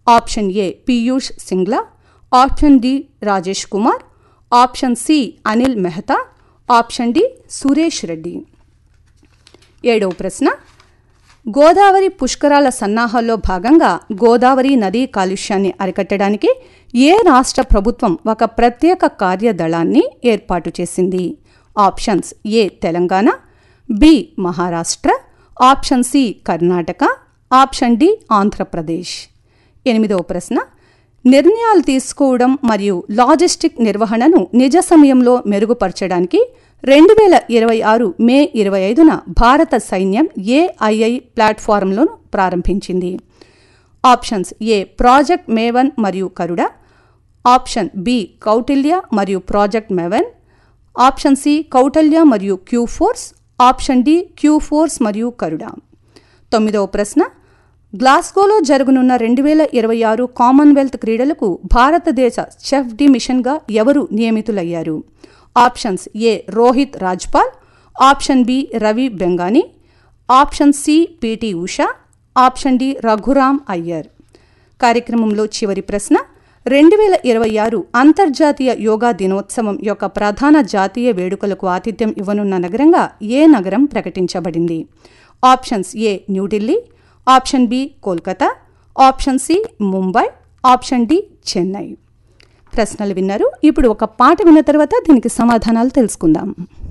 option A Piyush Singla option D Rajesh Kumar option C Anil Mehta option D Suresh Reddy ఏడవ ప్రశ్న గోదావరి పుష్కరాల సన్నాహాల్లో భాగంగా గోదావరి నదీ కాలుష్యాన్ని అరికట్టడానికి ఏ రాష్ట్ర ప్రభుత్వం ఒక ప్రత్యేక కార్యదళాన్ని ఏర్పాటు చేసింది options A Telangana B Maharashtra option C Karnataka option D Andhra Pradesh ఎనిమిదవ ప్రశ్న నిర్ణయాలు తీసుకోవడం మరియు లాజిస్టిక్ నిర్వహణను నిజ సమయంలో మెరుగుపరచడానికి రెండు వేల ఇరవై ఆరు మే ఇరవై ఐదున భారత సైన్యం ఏఐఐ ప్లాట్ఫారంలను ప్రారంభించింది ఆప్షన్స్ ఏ ప్రాజెక్ట్ మేవన్ మరియు కరుడ ఆప్షన్ బి కౌటిల్య మరియు project Maven option C Kautilya మరియు Q force option D Q force మరియు కరుడ తొమ్మిదవ ప్రశ్న గ్లాస్గోలో జరగనున్న రెండు వేల ఇరవై ఆరు కామన్వెల్త్ క్రీడలకు భారతదేశ చెఫ్ డి మిషన్గా ఎవరు నియమితులయ్యారు options A Rohit Rajpal option B Ravi Bengani option C PT Usha option D Raghuram Iyer కార్యక్రమంలో చివరి ప్రశ్న రెండు వేల ఇరవై ఆరు అంతర్జాతీయ యోగా దినోత్సవం యొక్క ప్రధాన జాతీయ వేడుకలకు ఆతిథ్యం ఇవ్వనున్న నగరంగా ఏ నగరం ప్రకటించబడింది options A New Delhi option B Kolkata option C Mumbai option D Chennai ప్రశ్నలు విన్నారు ఇప్పుడు ఒక పాట విన్న తర్వాత దీనికి సమాధానాలు తెలుసుకుందాం